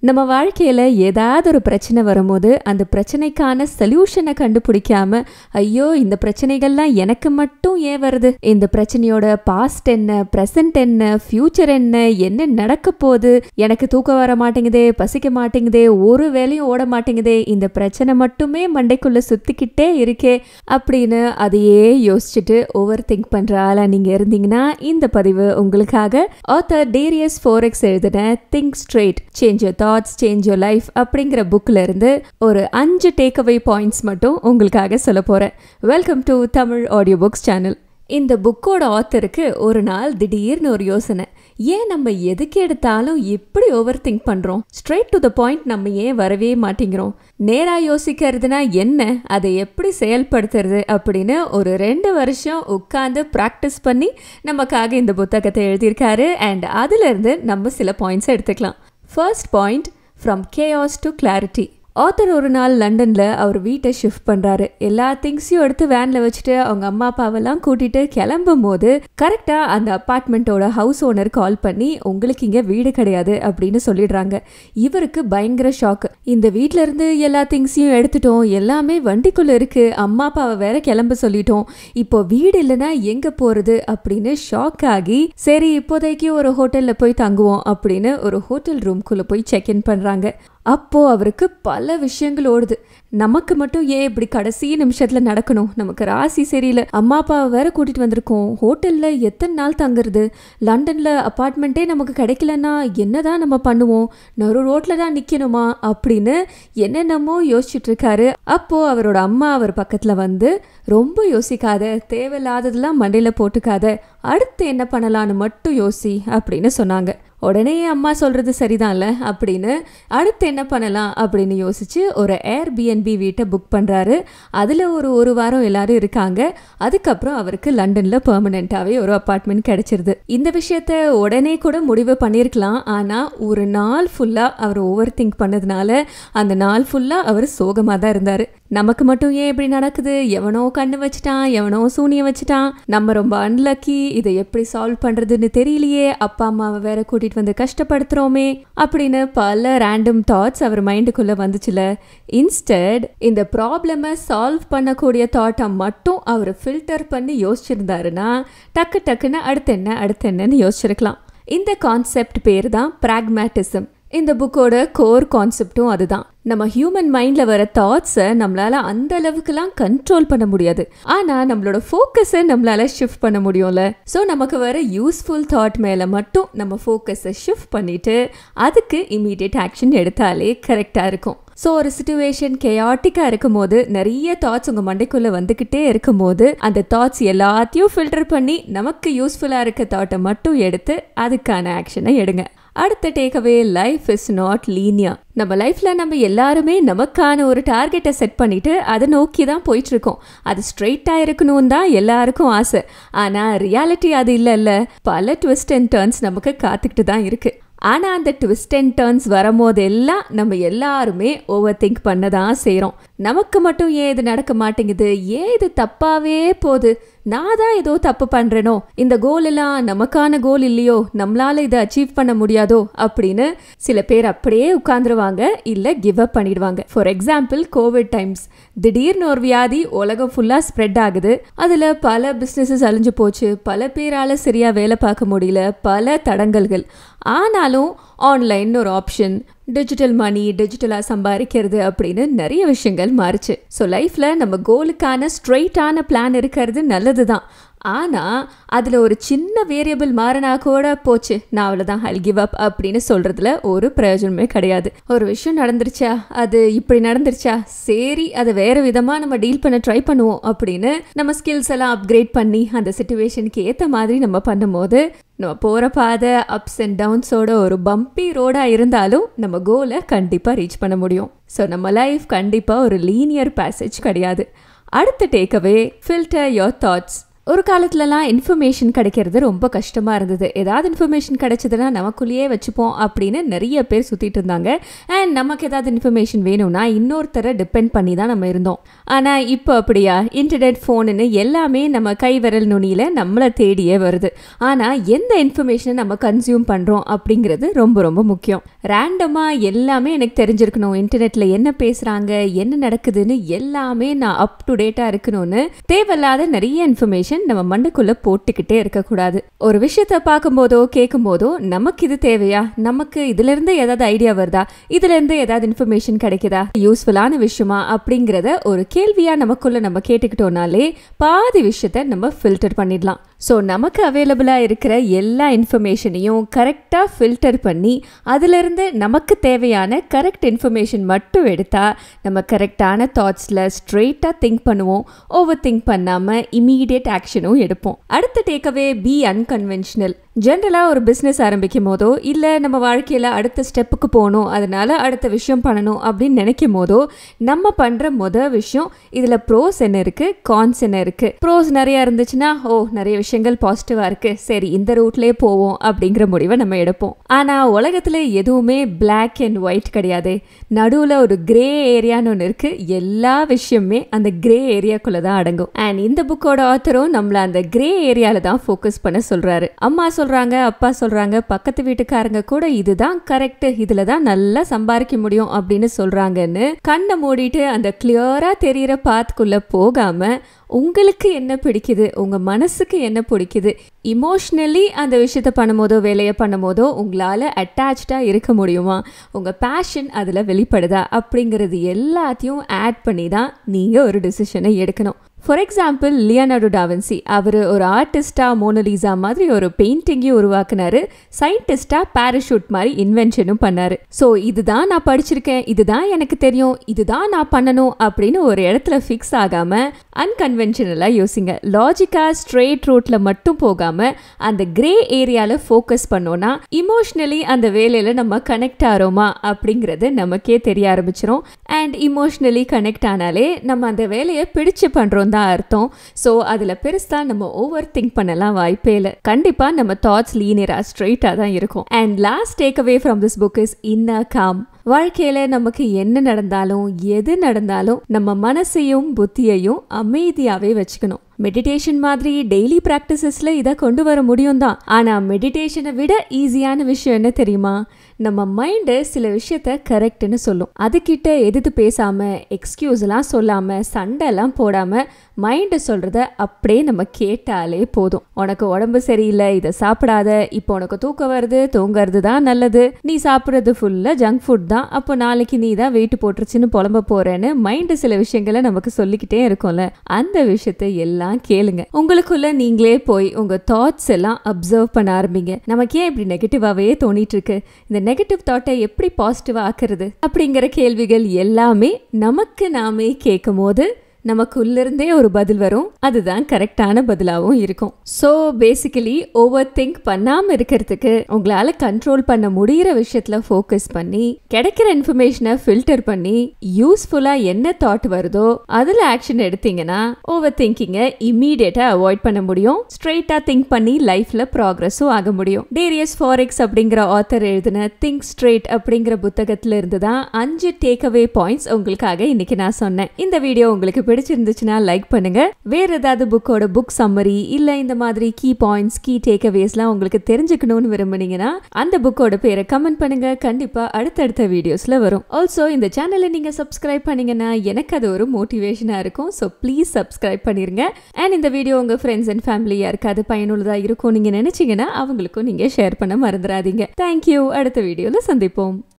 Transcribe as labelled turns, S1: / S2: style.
S1: நம்ம வாழ்க்கையில ஏதாவது ஒரு பிரச்சனை வரும்போது அந்த பிரச்சனைக்கான சொல்யூஷனை கண்டுபிடிக்காம ஐயோ இந்த பிரச்சனைகள்லாம் எனக்கு மட்டும் ஏன் வருது இந்த பிரச்சனையோட பாஸ்ட் என்ன ப்ரெசன்ட் என்ன ஃபியூச்சர் என்ன என்ன நடக்க போகுது எனக்கு தூக்கம் வர மாட்டேங்குதே பசிக்க மாட்டேங்குதே ஒரு வேலையும் ஓட மாட்டேங்குதே இந்த பிரச்சனை மட்டுமே மண்டைக்குள்ள சுத்திக்கிட்டே இருக்கே அப்படின்னு அதையே யோசிச்சுட்டு ஓவர் திங்க் பண்ற ஆளா நீங்க இருந்தீங்கன்னா இந்த பதிவு உங்களுக்காக ஆத்தர் டேரியஸ் ஃபோரெக்ஸ் எழுதின think straight change your thoughts change your life அப்படிங்கிற புக்ல இருந்து ஒரு அஞ்சு டேக் அவே பாயிண்ட்ஸ் மட்டும் உங்களுக்காக சொல்ல போறேன் welcome to Tamil audio books channel இந்த புக்கோட ஆத்தருக்கு ஒரு நாள் திடீர்னு ஒரு யோசனை ஏன் நம்ம எதுக்கு எடுத்தாலும் இப்படி ஓவர் திங்க் பண்றோம் ஸ்ட்ரெயிட் டு த பாயிண்ட் நம்ம ஏன் வரவே மாட்டேங்கிறோம் நேரா யோசிக்கிறதுனா என்ன அதை எப்படி செயல்படுத்துறது அப்படின்னு ஒரு ரெண்டு வருஷம் உட்காந்து ப்ராக்டிஸ் பண்ணி நமக்காக இந்த புத்தகத்தை எழுதியிருக்காரு அண்ட் அதுல இருந்து நம்ம சில பாயிண்ட்ஸ் எடுத்துக்கலாம் first point from chaos to clarity author ஒரு நாள் லண்டனில் அவர் வீட்டை ஷிஃப்ட் பண்ணுறாரு எல்லா திங்ஸையும் எடுத்து வேனில் வச்சுட்டு அவங்க அம்மா அப்பாவெல்லாம் கூட்டிகிட்டு கிளம்பும் போது கரெக்டாக அந்த அப்பார்ட்மெண்ட்டோட ஹவுஸ் ஓனர் கால் பண்ணி உங்களுக்கு இங்கே வீடு கிடையாது அப்படின்னு சொல்லிடுறாங்க இவருக்கு பயங்கர ஷாக் இந்த வீட்டில இருந்து எல்லா திங்ஸையும் எடுத்துட்டோம் எல்லாமே வண்டிக்குள்ளே இருக்குது அம்மா அப்பாவை வேற கிளம்ப சொல்லிட்டோம் இப்போ வீடு இல்லைன்னா எங்கே போகிறது அப்படின்னு ஷாக் ஆகி சரி இப்போதைக்கு ஒரு ஹோட்டலில் போய் தங்குவோம் அப்படின்னு ஒரு ஹோட்டல் ரூம்குள்ளே போய் செக் இன் பண்ணுறாங்க அப்போ அவருக்கு பல விஷயங்கள் ஓடுது நமக்கு மட்டும் ஏன் இப்படி கடைசி நிமிஷத்துல நடக்கணும் நமக்கு ராசி சரியில்லை அம்மா அப்பாவை வேற கூட்டிட்டு வந்திருக்கோம் ஹோட்டல்ல எத்தனை நாள் தங்குறது லண்டன்ல அப்பார்ட்மெண்ட்டே நமக்கு கிடைக்கலன்னா என்னதான் நம்ம பண்ணுவோம் நறு ரோட்ல தான் நிக்கணுமா அப்படின்னு என்னென்னமோ யோசிச்சுட்டு இருக்காரு அப்போ அவரோட அம்மா அவர் பக்கத்துல வந்து ரொம்ப யோசிக்காத தேவையில்லாததெல்லாம் மண்டையில போட்டுக்காத அடுத்து என்ன பண்ணலான்னு மட்டும் யோசி அப்படின்னு சொன்னாங்க உடனே அம்மா சொல்றது சரிதான்ல அப்படின்னு அடுத்து என்ன பண்ணலாம் அப்படின்னு யோசிச்சு ஒரு ஏர் பிஎன்பி வீட்டை புக் பண்றாரு அதுல ஒரு ஒரு வாரம் எல்லாரும் இருக்காங்க அதுக்கப்புறம் அவருக்கு லண்டன்ல பெர்மனெண்ட்டாவே ஒரு அப்பார்ட்மெண்ட் கிடைச்சிருது இந்த விஷயத்த உடனே கூட முடிவு பண்ணியிருக்கலாம் ஆனா ஒரு நாள் ஃபுல்லா அவர் ஓவர் திங்க் பண்ணதுனால அந்த நாள் ஃபுல்லா அவர் சோகமா தான் இருந்தாரு நமக்கு மட்டும் ஏன் இப்படி நடக்குது எவனோ கண்ணு வச்சுட்டான் எவனோ சூனியம் வச்சுட்டான் நம்ம ரொம்ப அன்லக்கி இதை எப்படி சால்வ் பண்றதுன்னு தெரியலையே அப்பா அம்மாவை வேற கூட்டிட்டு வந்து கஷ்டப்படுத்துறோமே அப்படின்னு பல ரேண்டம் தாட்ஸ் அவர் மைண்டுக்குள்ள வந்துச்சுல இன்ஸ்டட் இந்த ப்ராப்ளமை சால்வ் பண்ணக்கூடிய தாட்டை மட்டும் அவர் ஃபில்டர் பண்ணி யோசிச்சிருந்தாருன்னா டக்கு டக்குன்னு அடுத்து என்ன அடுத்து என்னன்னு யோசிச்சிருக்கலாம் இந்த கான்செப்ட் பேர் தான் பிராக்மேட்டிசம் இந்த புக்கோட கோர் கான்செப்டும் அதுதான் நம்ம ஹியூமன் மைண்டில் வர தாட்ஸை நம்மளால அந்த அளவுக்குலாம் கண்ட்ரோல் பண்ண முடியாது ஆனால் நம்மளோட ஃபோக்கஸை நம்மளால ஷிஃப்ட் பண்ண முடியும்ல ஸோ நமக்கு வர யூஸ்ஃபுல் தாட் மேலே மட்டும் நம்ம ஃபோக்கஸை ஷிஃப்ட் பண்ணிட்டு அதுக்கு இமீடியட் ஆக்ஷன் எடுத்தாலே கரெக்டாக இருக்கும் ஸோ ஒரு சுச்சுவேஷன் கெயாட்டிக்காக இருக்கும் போது நிறைய தாட்ஸ் உங்கள் மண்டைக்குள்ளே வந்துக்கிட்டே இருக்கும் போது அந்த தாட்ஸ் எல்லாத்தையும் ஃபில்டர் பண்ணி நமக்கு யூஸ்ஃபுல்லாக இருக்க தாட்டை மட்டும் எடுத்து அதுக்கான ஆக்ஷனை எடுங்க அடுத்த takeaway life is not linear நம்ம லைஃப்ல நம்ம எல்லாருமே நமக்கான ஒரு டார்கெட்டை செட் பண்ணிட்டு அதை நோக்கி தான் போயிட்டு இருக்கோம் அது ஸ்ட்ரெயிட்டா இருக்கணும் தான் எல்லாருக்கும் ஆசை ஆனா ரியாலிட்டி அது இல்லைல்ல பல ட்விஸ்ட் அண்ட் டர்ன்ஸ் நமக்கு காத்துக்கிட்டு தான் இருக்கு ஆனால் அந்த ட்விஸ்ட் அண்ட் டர்ன்ஸ் வரும்போதெல்லாம் நம்ம எல்லாருமே ஓவர் திங்க் பண்ண தான் செய்கிறோம் நமக்கு மட்டும் ஏன் இது நடக்க மாட்டேங்குது ஏன் இது தப்பாவே போகுது நான் தான் ஏதோ தப்பு பண்ணுறேனோ இந்த கோல் எல்லாம் நமக்கான கோல் இல்லையோ நம்மளால இதை அச்சீவ் பண்ண முடியாதோ அப்படின்னு சில பேர் அப்படியே உட்காந்துருவாங்க இல்லை கிவ் அப் பண்ணிடுவாங்க ஃபார் எக்ஸாம்பிள் கோவிட் டைம்ஸ் திடீர்னு ஒரு வியாதி உலகம் ஃபுல்லாக ஸ்ப்ரெட் ஆகுது அதில் பல பிஸ்னஸஸ் அழிஞ்சு போச்சு பல பேரால் சரியாக வேலை பார்க்க முடியல பல தடங்கல்கள் ஆனாலும் ஆன்லைன் ஒரு ஆப்ஷன் டிஜிட்டல் மணி டிஜிட்டலாக சம்பாதிக்கிறது அப்படின்னு நிறைய விஷயங்கள் மாறுச்சு ஸோ லைஃப்பில் நம்ம கோலுக்கான ஸ்ட்ரெயிட்டான பிளான் இருக்கிறது நல்லது தான் ஆனால் அதில் ஒரு சின்ன வேரியபிள் மாறினா கூட போச்சு நான் அவ்வளோதான் ஹல் கிவ் அப் அப்படின்னு சொல்கிறதுல ஒரு பிரயோஜனமே கிடையாது ஒரு விஷயம் நடந்துருச்சா அது இப்படி நடந்துருச்சா சரி அதை வேறு விதமாக நம்ம டீல் பண்ண ட்ரை பண்ணுவோம் அப்படின்னு நம்ம ஸ்கில்ஸ் எல்லாம் அப்கிரேட் பண்ணி அந்த சுச்சுவேஷனுக்கு ஏற்ற மாதிரி நம்ம பண்ணும்போது நம்ம போகிற பாதை அப்ஸ் அண்ட் டவுன்ஸோட ஒரு பம்பி ரோடாக இருந்தாலும் நம்ம கோலை கண்டிப்பாக ரீச் பண்ண முடியும் ஸோ நம்ம லைஃப் கண்டிப்பாக ஒரு லீனியர் பேசேஜ் கிடையாது அடுத்த டேக்அவே ஃபில்டர் யோர் தாட்ஸ் ஒரு காலத்துலலாம் இன்ஃபர்மேஷன் கிடைக்கிறது ரொம்ப கஷ்டமா இருந்தது ஏதாவது இன்ஃபர்மேஷன் கிடைச்சதுன்னா நமக்குள்ளேயே வச்சுப்போம் அப்படின்னு நிறைய பேர் சுத்திட்டு இருந்தாங்க அண்ட் நமக்கு ஏதாவது இன்ஃபர்மேஷன் வேணும்னா இன்னொருத்தரை டிபெண்ட் பண்ணி தான் நம்ம இருந்தோம் ஆனா இப்போ அப்படியா இன்டர்நெட் ஃபோனுன்னு எல்லாமே நம்ம கை விரல் நுனியில நம்மளை தேடியே வருது ஆனா எந்த இன்ஃபர்மேஷனை நம்ம கன்சியூம் பண்றோம் அப்படிங்கிறது ரொம்ப ரொம்ப முக்கியம் ரேண்டமா எல்லாமே எனக்கு தெரிஞ்சிருக்கணும் இன்டர்நெட்ல என்ன பேசுறாங்க என்ன நடக்குதுன்னு எல்லாமே நான் அப் டு டேட்டா இருக்கணும்னு தேவையில்லாத நிறைய இன்ஃபர்மேஷன் நம்ம மண்டைக்குள்ள போட்டுக்கிட்டே இருக்கக்கூடாது ஒரு விஷயத்த பார்க்கும்போதோ கேட்கும்போதோ நமக்கு இது தேவையா நமக்கு இதுல இருந்து ஏதாவது ஐடியா வருதா இதுல இருந்து ஏதாவது இன்ஃபர்மேஷன் கிடைக்குதா யூஸ்ஃபுல்லான விஷயமா அப்படிங்கிறத ஒரு கேள்வியா நமக்குள்ள நம்ம கேட்டுக்கிட்டோம்னாலே பாதி விஷயத்த நம்ம ஃபில்டர் பண்ணிடலாம் ஸோ நமக்கு அவைலபிளாக இருக்கிற எல்லா இன்ஃபர்மேஷனையும் கரெக்டாக ஃபில்டர் பண்ணி அதிலிருந்து நமக்கு தேவையான கரெக்ட் இன்ஃபர்மேஷன் மட்டும் எடுத்தால் நம்ம கரெக்டான தாட்ஸில் ஸ்ட்ரெயிட்டாக திங்க் பண்ணுவோம் ஓவர் திங்க் பண்ணாமல் இமீடியட் ஆக்ஷனும் எடுப்போம் அடுத்த டேக்அவே பி அன்கன்வென்ஷனல் ஜென்ரலாக ஒரு பிஸ்னஸ் ஆரம்பிக்கும் போதோ இல்லை நம்ம வாழ்க்கையில் அடுத்த ஸ்டெப்புக்கு போகணும் அதனால அடுத்த விஷயம் பண்ணணும் அப்படின்னு நினைக்கும் போதோ நம்ம பண்ணுற மொதல் விஷயம் இதில் ப்ரோஸ் என்ன இருக்குது கான்ஸ் என்ன இருக்குது ப்ரோஸ் நிறையா இருந்துச்சுன்னா ஓ நிறைய விஷயங்கள் பாசிட்டிவாக இருக்குது சரி இந்த ரூட்லேயே போவோம் அப்படிங்கிற முடிவை நம்ம எடுப்போம் ஆனால் உலகத்தில் எதுவுமே பிளாக் அண்ட் ஒயிட் கிடையாது நடுவில் ஒரு கிரே ஏரியான்னு ஒன்று இருக்குது எல்லா விஷயமே அந்த கிரே ஏரியாக்குள்ளே தான் அடங்கும் அண்ட் இந்த புக்கோட ஆத்தரும் நம்மளை அந்த கிரே ஏரியாவில் தான் ஃபோக்கஸ் பண்ண சொல்கிறாரு அம்மா சொல்கிறாங்க அப்பா சொல்கிறாங்க பக்கத்து வீட்டுக்காரங்க கூட இதுதான் கரெக்ட் இதில் தான் நல்லா சம்பாதிக்க முடியும் அப்படின்னு சொல்கிறாங்கன்னு கண்ணை மூடிட்டு அந்த கிளியராக தெரிகிற பாத்துக்குள்ளே போகாமல் உங்களுக்கு என்ன பிடிக்குது உங்கள் மனசுக்கு என்ன பிடிக்குது இமோஷ்னலி அந்த விஷயத்த பண்ணும்போதோ வேலையை பண்ணும்போதோ உங்களால் அட்டாச்சாக இருக்க முடியுமா உங்கள் பேஷன் அதில் வெளிப்படுதா அப்படிங்கிறது எல்லாத்தையும் ஆட் பண்ணி தான் நீங்கள் ஒரு டிசிஷனை எடுக்கணும் ஃபார் எக்ஸாம்பிள் லியனார்டோ டாவன்சி அவர் ஒரு ஆர்டிஸ்டா மோனலிசா மாதிரி ஒரு பெயிண்டிங்கையும் உருவாக்குனாரு சயின்டிஸ்டா பேராஷூட் மாதிரி இன்வென்ஷனும் பண்ணாரு ஸோ இதுதான் நான் படிச்சிருக்கேன் இதுதான் எனக்கு தெரியும் இதுதான் நான் பண்ணணும் அப்படின்னு ஒரு இடத்துல ஃபிக்ஸ் ஆகாம அன்கன்வென்ஷனலாக யோசிங்க லாஜிக்கா ஸ்ட்ரெயிட் ரூட்ல மட்டும் போகாம அந்த கிரே ஏரியால ஃபோக்கஸ் பண்ணோம்னா இமோஷ்னலி அந்த வேலையில நம்ம கனெக்ட் ஆகிறோமா அப்படிங்கிறது நமக்கே தெரிய ஆரம்பிச்சிரும் அண்ட் இமோஷ்னலி கனெக்ட் ஆனாலே நம்ம அந்த வேலையை பிடிச்சு பண்றோம் தான் அர்த்தம் ஸோ அதில் பெருசாக நம்ம ஓவர் திங்க் பண்ணலாம் வாய்ப்பே இல்லை கண்டிப்பாக நம்ம தாட்ஸ் லீனியராக ஸ்ட்ரெயிட்டாக தான் இருக்கும் and last takeaway from this book is inner calm வாழ்க்கையில் நமக்கு என்ன நடந்தாலும் எது நடந்தாலும் நம்ம மனசையும் புத்தியையும் அமைதியாகவே வச்சுக்கணும் மெடிடேஷன் மாதிரி டெய்லி ப்ராக்டிசஸில் இதை கொண்டு வர முடியும் தான் ஆனால் மெடிடேஷனை விட ஈஸியான விஷயம் என்ன தெரியுமா நம்ம மைண்டு சில விஷயத்த கரெக்டுன்னு சொல்லும் அதுக்கிட்ட எதிர்த்து பேசாமல் எக்ஸ்கியூஸ்லாம் சொல்லாமல் சண்டைலாம் போடாமல் மைண்டு சொல்கிறத அப்படியே நம்ம கேட்டாலே போதும் உனக்கு உடம்பு சரியில்லை இதை சாப்பிடாத இப்போ உனக்கு தூக்கம் வருது தூங்குறது தான் நல்லது நீ சாப்பிட்றது ஃபுல்லாக ஜங்க் ஃபுட் தான் அப்போ நாளைக்கு நீ தான் வெயிட் போட்டுருச்சுன்னு புலம்ப போகிறேன்னு மைண்டு சில விஷயங்களை நமக்கு சொல்லிக்கிட்டே இருக்கும்ல அந்த விஷயத்த எல்லாம் கேளுங்க உங்களுக்குள்ள நீங்களே போய் உங்கள் தாட்ஸ் எல்லாம் அப்சர்வ் பண்ண ஆரம்பிங்க நமக்கு ஏன் இப்படி நெகட்டிவாகவே தோணிட்டு இருக்கு இந்த நெகட்டிவ் தாட்டை எப்படி பாசிட்டிவாக ஆக்குறது அப்படிங்கிற கேள்விகள் எல்லாமே நமக்கு நாமே கேட்கும் போது நமக்குள்ளிருந்தே ஒரு பதில் வரும் அதுதான் கரெக்டான பதிலாகவும் இருக்கும் ஸோ பேசிக்கலி ஓவர் திங்க் பண்ணாமல் இருக்கிறதுக்கு உங்களால் கண்ட்ரோல் பண்ண முடிகிற விஷயத்தில் ஃபோக்கஸ் பண்ணி கிடைக்கிற இன்ஃபர்மேஷனை ஃபில்டர் பண்ணி யூஸ்ஃபுல்லாக என்ன தாட் வருதோ அதில் ஆக்ஷன் எடுத்தீங்கன்னா ஓவர் திங்கிங்கை இம்மீடியட்டாக அவாய்ட் பண்ண முடியும் ஸ்ட்ரெயிட்டாக திங்க் பண்ணி லைஃப்பில் ப்ராக்ரஸும் ஆக முடியும் டேரியஸ் ஃபாரெக்ஸ் அப்படிங்கிற ஆத்தர் எழுதின திங்க் ஸ்ட்ரெயிட் அப்படிங்கிற புத்தகத்துல இருந்து தான் அஞ்சு டேக் அவே பாயிண்ட்ஸ் உங்களுக்காக இன்னைக்கு நான் சொன்னேன் இந்த வீடியோ உங்களுக்கு பிடிச்சிருந்துச்சுன்னா லைக் பண்ணுங்க வேற ஏதாவது புக்கோட புக் சம்மரி இல்ல இந்த மாதிரி கீ பாயிண்ட்ஸ் கீ டேக் அவேஸ்லாம் உங்களுக்கு தெரிஞ்சுக்கணும்னு விரும்புனீங்கன்னா அந்த புக்கோட பேரை கமெண்ட் பண்ணுங்க கண்டிப்பா அடுத்தடுத்த வீடியோஸ்ல வரும் ஆல்சோ இந்த சேனலை நீங்க சப்ஸ்கிரைப் பண்ணீங்கன்னா எனக்கு அது ஒரு மோட்டிவேஷனா இருக்கும் ஸோ ப்ளீஸ் சப்ஸ்கிரைப் பண்ணிருங்க அண்ட் இந்த வீடியோ உங்க ஃப்ரெண்ட்ஸ் அண்ட் ஃபேமிலி யாருக்காவது பயனுள்ளதா இருக்கும் நீங்க நினைச்சீங்கன்னா அவங்களுக்கும் நீங்க ஷேர் பண்ண மறந்துடாதீங்க தேங்க்யூ அடுத்த வீடியோல சந்திப்போம்